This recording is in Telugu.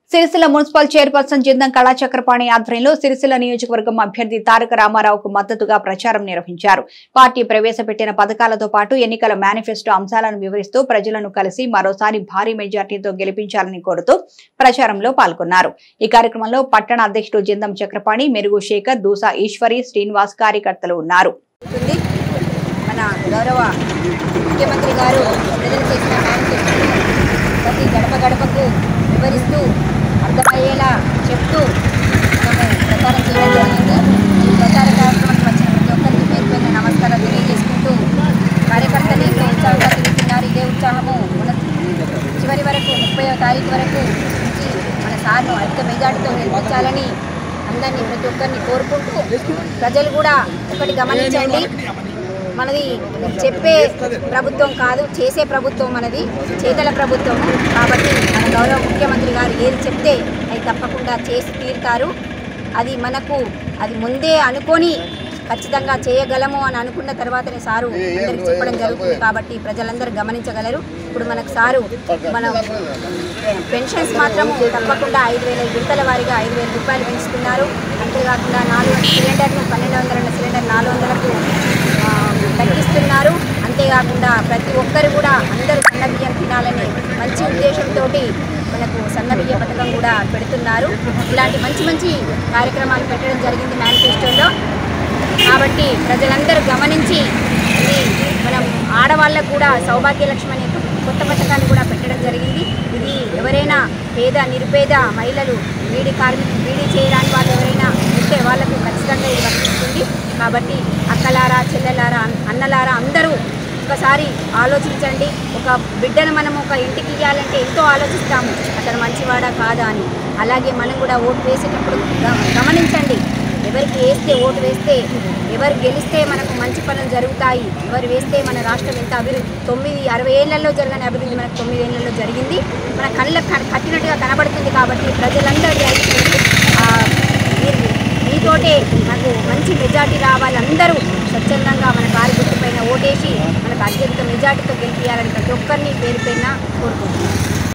సిరిసిల్ల మున్సిపల్ చైర్పర్సన్ జిందం కళాచక్రపాణి ఆధ్వర్యంలో సిరిసిల్ల నియోజకవర్గం అభ్యర్థి తారక రామారావుకు మద్దతుగా ప్రచారం నిర్వహించారు పార్టీ ప్రవేశపెట్టిన పథకాలతో పాటు ఎన్నికల మేనిఫెస్టో అంశాలను వివరిస్తూ ప్రజలను కలిసి మరోసారి భారీ మెజార్టీతో గెలిపించాలని కోరుతూ ప్రచారంలో పాల్గొన్నారు ఈ కార్యక్రమంలో పట్టణ అధ్యక్షుడు జిందం చక్రపాణి మెరుగు శేఖర్ దూసా ఈశ్వరి శ్రీనివాస్ కార్యకర్తలు ఉన్నారు ఉంది మన గౌరవ ముఖ్యమంత్రి గారు ప్రజలు చేసిన మేనిఫెస్టోను ప్రతి గడప గడపకు వివరిస్తూ అర్థమయ్యేలా చెప్తూ మనము ప్రచారం చేయడం జరిగింది ఈ ప్రచార కార్యక్రమానికి వచ్చిన ప్రతి ఒక్కరికి పేరు పేరున నమస్కారాలు తెలియజేసుకుంటూ కార్యకర్తలు ఎంతో ఉత్సాహంగా తిరుగుతున్నారు ఇదే ఉత్సాహము మన చివరి వరకు ముప్పై తారీఖు వరకు నుంచి మన సార్ను అధిక మెజార్టీతో గెలిపించాలని అందరినీ ప్రతి ఒక్కరిని కోరుకుంటూ ప్రజలు కూడా ఒకటి గమనించండి మనది చెప్పే ప్రభుత్వం కాదు చేసే ప్రభుత్వం మనది చేతల ప్రభుత్వం కాబట్టి మన గౌరవ ముఖ్యమంత్రి గారు ఏది చెప్తే అది తప్పకుండా చేసి తీరుతారు అది మనకు అది ముందే అనుకొని ఖచ్చితంగా చేయగలము అని అనుకున్న తర్వాతనే సారు అందరికి చెప్పడం జరుగుతుంది కాబట్టి ప్రజలందరూ గమనించగలరు ఇప్పుడు మనకు సారు మన పెన్షన్స్ మాత్రం తప్పకుండా ఐదు వేల విడతల వారీగా ఐదు వేల రూపాయలు పెంచుతున్నారు అంతేకాకుండా నాలుగు వందల సిలిండర్ను పన్నెండు వందల సిలిండర్ నాలుగు వందలకు ఆ, తగ్గిస్తున్నారు అంతేకాకుండా ప్రతి ఒక్కరు కూడా అందరూ సన్న బియ్యం తినాలనే మంచి ఉద్దేశంతో మనకు సన్న బియ్య పథకం కూడా పెడుతున్నారు ఇలాంటి మంచి మంచి కార్యక్రమాలు పెట్టడం జరిగింది మేనిఫెస్టోలో కాబట్టి ప్రజలందరూ గమనించి ఇది మనం ఆడవాళ్ళకు కూడా సౌభాగ్య లక్ష్మి అనే కొత్త పథకాన్ని కూడా పెట్టడం జరిగింది ఇది ఎవరైనా పేద నిరుపేద మహిళలు బీడీ కార్మిక బీడీ చేయరాని వాళ్ళు ఎవరైనా ఉంటే వాళ్ళకు ఖచ్చితంగా ఇది వర్తిస్తుంది కాబట్టి అక్కలారా చెల్లెలారా అన్నలారా అందరూ ఒకసారి ఆలోచించండి ఒక బిడ్డను మనం ఒక ఇంటికి ఇవ్వాలంటే ఎంతో ఆలోచిస్తాము అతను మంచివాడా కాదా అని అలాగే మనం కూడా ఓటు వేసేటప్పుడు గ- గమనించండి ఎవరికి వేస్తే ఓటు వేస్తే ఎవరు గెలిస్తే మనకు మంచి పనులు జరుగుతాయి ఎవరు వేస్తే మన రాష్ట్రం ఎంత అభివృద్ధి తొమ్మిది అరవై ఏళ్లలో జరగని అభివృద్ధి మనకు తొమ్మిది ఏళ్లలో జరిగింది మన కళ్ళకు క- కట్టినట్టుగా కనబడుతుంది కాబట్టి ప్రజలందరూ దయచేసి, ఆ, మీరు మీతోటే నాకు మంచి మెజార్టీ రావాలి అందరూ స్వచ్ఛందంగా మన కారు గుర్తుపైన ఓటేసి మనకు అత్యధిక మెజార్టీతో గెలిపించాలని ప్రతి ఒక్కరిని పేరు పైన కోరుకుంటున్నాను